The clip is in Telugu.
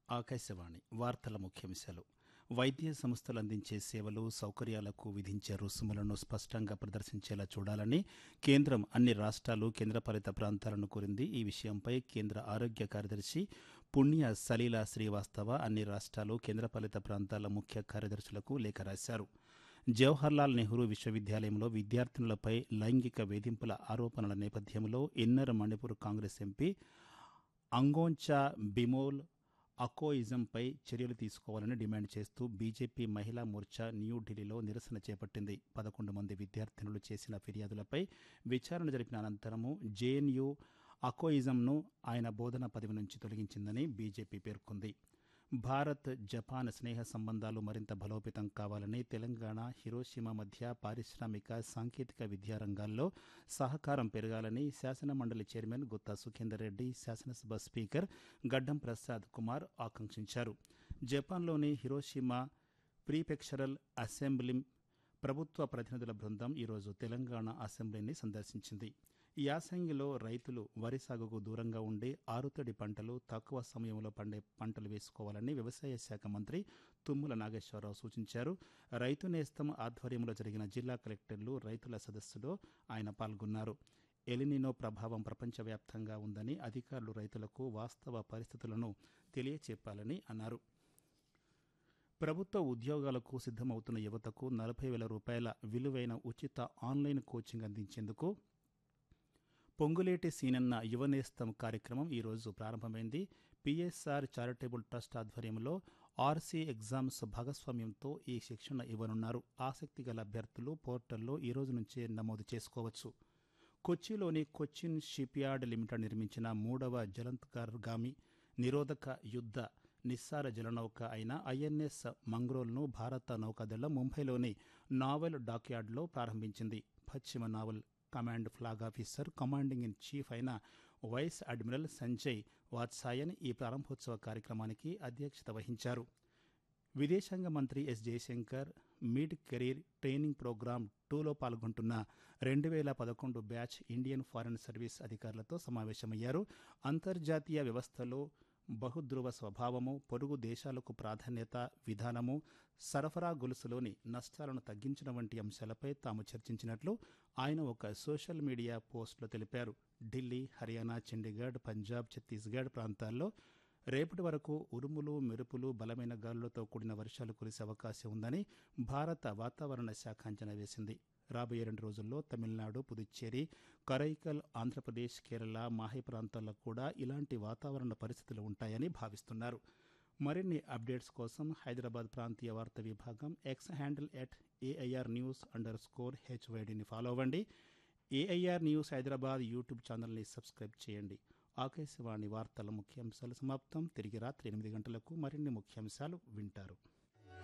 ఆకాశవాణి వార్తల ముఖ్యాంశాలు వైద్య సంస్థలు అందించే సేవలు సౌకర్యాలకు విధించే రుసుములను స్పష్టంగా ప్రదర్శించేలా చూడాలని కేంద్రం అన్ని రాష్ట్రాలు కేంద్రపాలిత ప్రాంతాలను కోరింది ఈ విషయంపై కేంద్ర ఆరోగ్య కార్యదర్శి పుణ్య సలీలా శ్రీవాస్తవ అన్ని రాష్ట్రాలు కేంద్రపాలిత ప్రాంతాల ముఖ్య కార్యదర్శులకు లేఖ రాశారు జవహర్లాల్ నెహ్రూ విశ్వవిద్యాలయంలో విద్యార్థినులపై లైంగిక వేధింపుల ఆరోపణల నేపథ్యంలో ఇన్నర్ మణిపూర్ కాంగ్రెస్ ఎంపీ అంగోంచా బిమోల్ అకోయిజంపై చర్యలు తీసుకోవాలని డిమాండ్ చేస్తూ బీజేపీ మహిళా మోర్చా న్యూఢిల్లీలో నిరసన చేపట్టింది పదకొండు మంది విద్యార్థినులు చేసిన ఫిర్యాదులపై విచారణ జరిపిన అనంతరము జేఎన్యూ అకోయిజంను ఆయన బోధన పదవి నుంచి తొలగించిందని బీజేపీ పేర్కొంది భారత్ జపాన్ స్నేహ సంబంధాలు మరింత బలోపేతం కావాలని తెలంగాణ హిరోషిమా మధ్య పారిశ్రామిక సాంకేతిక విద్యా రంగాల్లో సహకారం పెరగాలని శాసనమండలి చైర్మన్ గుత్తా సుఖేందర్ రెడ్డి శాసనసభ స్పీకర్ గడ్డం ప్రసాద్ కుమార్ ఆకాంక్షించారు జపాన్లోని హిరోషిమా ప్రీపెక్షరల్ అసెంబ్లీ ప్రభుత్వ ప్రతినిధుల బృందం ఈరోజు తెలంగాణ అసెంబ్లీని సందర్శించింది యాసంగిలో రైతులు వరి సాగుకు దూరంగా ఉండి ఆరుతడి పంటలు తక్కువ సమయంలో పండే పంటలు వేసుకోవాలని వ్యవసాయ శాఖ మంత్రి తుమ్మల నాగేశ్వరరావు సూచించారు రైతు నేస్తం ఆధ్వర్యంలో జరిగిన జిల్లా కలెక్టర్లు రైతుల సదస్సులో ఆయన పాల్గొన్నారు ఎలినినో ప్రభావం ప్రపంచవ్యాప్తంగా ఉందని అధికారులు రైతులకు వాస్తవ పరిస్థితులను తెలియచెప్పాలని అన్నారు ప్రభుత్వ ఉద్యోగాలకు సిద్ధమవుతున్న యువతకు నలభై వేల రూపాయల విలువైన ఉచిత ఆన్లైన్ కోచింగ్ అందించేందుకు పొంగులేటి సీనన్న యువనేస్తం కార్యక్రమం ఈరోజు ప్రారంభమైంది పిఎస్ఆర్ చారిటబుల్ ట్రస్ట్ ఆధ్వర్యంలో ఆర్సీ ఎగ్జామ్స్ భాగస్వామ్యంతో ఈ శిక్షణ ఇవ్వనున్నారు ఆసక్తి గల అభ్యర్థులు పోర్టల్లో ఈ రోజు నుంచే నమోదు చేసుకోవచ్చు కొచ్చిలోని కొచ్చిన్ షిప్యార్డ్ లిమిటెడ్ నిర్మించిన మూడవ జలంతర్గామి నిరోధక యుద్ధ నిస్సార జలనౌక అయిన ఐఎన్ఎస్ మంగ్రోల్ను భారత నౌకాదళం ముంబైలోని నావల్ డాక్యార్డ్లో ప్రారంభించింది పశ్చిమ naval command flag officer commanding in chief అయిన వైస్ అడ్మిరల్ సంజయ్ వాత్సాయన్ ఈ ప్రారంభోత్సవ కార్యక్రమానికి అధ్యక్షత వహించారు విదేశాంగ మంత్రి S Jaishankar mid career training program టూలో పాల్గొంటున్న రెండు వేల పదకొండు బ్యాచ్ ఇండియన్ ఫారెన్ సర్వీస్ అధికారులతో సమావేశమయ్యారు అంతర్జాతీయ వ్యవస్థలో బహుధ్రువ స్వభావము పొరుగు దేశాలకు ప్రాధాన్యత విధానము సరఫరా గొలుసులోని నష్టాలను తగ్గించడం వంటి అంశాలపై తాము చర్చించినట్లు ఆయన ఒక సోషల్ మీడియా పోస్టులో తెలిపారు ఢిల్లీ హర్యానా చండీగఢ్ పంజాబ్ ఛత్తీస్గఢ్ ప్రాంతాల్లో రేపటి వరకు ఉరుములు మెరుపులు బలమైన గాలులతో కూడిన వర్షాలు కురిసే అవకాశం ఉందని భారత వాతావరణ శాఖ అంచనా వేసింది రాబోయే రెండు రోజుల్లో తమిళనాడు పుదుచ్చేరి కరైకల్ ఆంధ్రప్రదేశ్ కేరళ మాహే ప్రాంతాల్లో కూడా ఇలాంటి వాతావరణ పరిస్థితులు ఉంటాయని భావిస్తున్నారు మరిన్ని అప్డేట్స్ కోసం హైదరాబాద్ ప్రాంతీయ వార్తా విభాగం X handle at AIR news underscore హెచ్వైడిని ఫాలో అవ్వండి ఏఐఆర్ న్యూస్ హైదరాబాద్ యూట్యూబ్ ఛానల్ని సబ్స్క్రైబ్ చేయండి ఆకాశవాణి వార్తల ముఖ్యాంశాలు సమాప్తం తిరిగి రాత్రి ఎనిమిది గంటలకు మరిన్ని ముఖ్యాంశాలు వింటారు